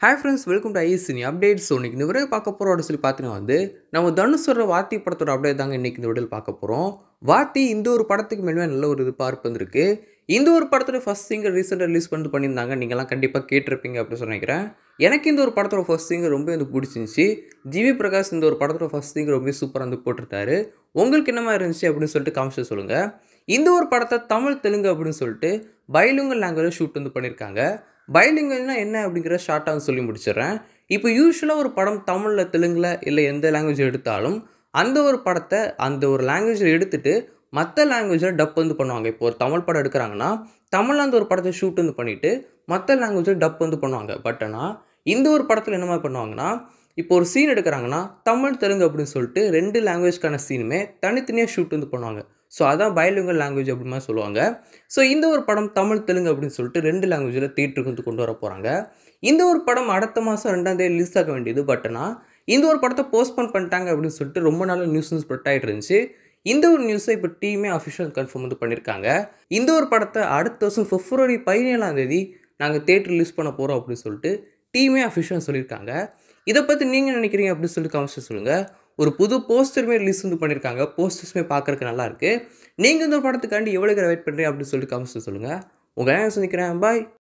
hi friends welcome to ஐஎஸ்சினி updates so இன்றைக்கி இந்த வீடியோ பார்க்க போகிறோட சொல்லி பார்த்தீங்கன்னா வந்து நம்ம தனுஷோட வாத்தி படத்தோட அப்டேட் தாங்க இன்றைக்கி இந்த வீடியோவில் பார்க்க போகிறோம் வாத்தி இந்த ஒரு படத்துக்கு மேலே நல்ல ஒரு எதிர்பார்ப்பு வந்திருக்கு இந்த ஒரு படத்தோட ஃபஸ்ட் சிங்கர் ரீசெண்டாக ரிலீஸ் பண்ணிட்டு பண்ணியிருந்தாங்க நீங்கள்லாம் கண்டிப்பாக கேட்டிருப்பீங்க அப்படின்னு சொல்லி நினைக்கிறேன் எனக்கு இந்த ஒரு படத்தோட ஃபஸ்ட் சிங்கர் ரொம்ப வந்து பிடிச்சிருந்துச்சி ஜிவி பிரகாஷ் இந்த ஒரு படத்தோட ஃபஸ்ட் சிங்கர் ரொம்ப சூப்பராக வந்து போட்டிருந்தாரு உங்களுக்கு என்ன மாதிரி இருந்துச்சு அப்படின்னு சொல்லிட்டு காமிச்சு சொல்லுங்கள் இந்த ஒரு படத்தை தமிழ் தெலுங்கு அப்படின்னு சொல்லிட்டு பைலுங்கல் லாங்குவேஜ் ஷூட் வந்து பண்ணியிருக்காங்க பைலிங்கல்னா என்ன அப்படிங்கிற ஷார்ட்டாக சொல்லி முடிச்சிடுறேன் இப்போ யூஸ்வலாக ஒரு படம் தமிழில் தெலுங்கில் இல்லை எந்த லாங்குவேஜ் எடுத்தாலும் அந்த ஒரு படத்தை அந்த ஒரு லாங்குவேஜில் எடுத்துட்டு மற்ற லாங்குவேஜில் டப் வந்து பண்ணுவாங்க இப்போ ஒரு தமிழ் படம் எடுக்கிறாங்கன்னா தமிழில் அந்த ஒரு படத்தை ஷூட் வந்து பண்ணிவிட்டு மற்ற லாங்குவேஜில் டப் வந்து பண்ணுவாங்க பட் ஆனால் இந்த ஒரு படத்தில் என்ன மாதிரி பண்ணுவாங்கன்னா இப்போ ஒரு சீன் எடுக்கிறாங்கன்னா தமிழ் தெலுங்கு அப்படின்னு சொல்லிட்டு ரெண்டு லாங்குவேஜ்க்கான சீனுமே தனித்தனியாக ஷூட் வந்து பண்ணுவாங்க ஸோ அதான் பயலுங்கல் லாங்குவேஜ் அப்படி மாதிரி சொல்லுவாங்க ஸோ இந்த ஒரு படம் தமிழ் தெலுங்கு அப்படின்னு சொல்லிட்டு ரெண்டு லாங்குவேஜில் தேட்டருக்கு வந்து கொண்டு வர போகிறாங்க இந்த ஒரு படம் அடுத்த மாதம் ரெண்டாம் தேதி ரிலீஸ் ஆக வேண்டியது பட் ஆனால் இந்த ஒரு படத்தை போஸ்ட்போன் பண்ணிட்டாங்க அப்படின்னு சொல்லிட்டு ரொம்ப நாள் நியூஸ் நியூஸ் ஸ்ப்ரெட் ஆகிட்டு இருந்துச்சு இந்த ஒரு நியூஸை இப்போ டீமே அஃபிஷியல் கன்ஃபார்ம் வந்து பண்ணியிருக்காங்க இந்த ஒரு படத்தை அடுத்த வருஷம் பிப்ரவரி பதினேழாம் தேதி நாங்கள் தேட்டர் ரிலீஸ் பண்ண போகிறோம் அப்படின்னு சொல்லிட்டு டீமே அஃபிஷியல் சொல்லியிருக்காங்க இதை பற்றி நீங்கள் நினைக்கிறீங்க அப்படின்னு சொல்லிட்டு கமெண்ட்ஸ் சொல்லுங்கள் ஒரு புது போஸ்டருமே ரிலீஸ் வந்து பண்ணியிருக்காங்க போஸ்டர்ஸுமே பார்க்குறக்கு நல்லா இருக்குது நீங்கள் இந்த படத்துக்காண்டி எவ்வளோ வெயிட் பண்ணுறீங்க அப்படின்னு சொல்லிட்டு கமெண்ட்ஸ் சொல்லுங்கள் உங்கள் என்ன சந்திக்கிறேன் பாய்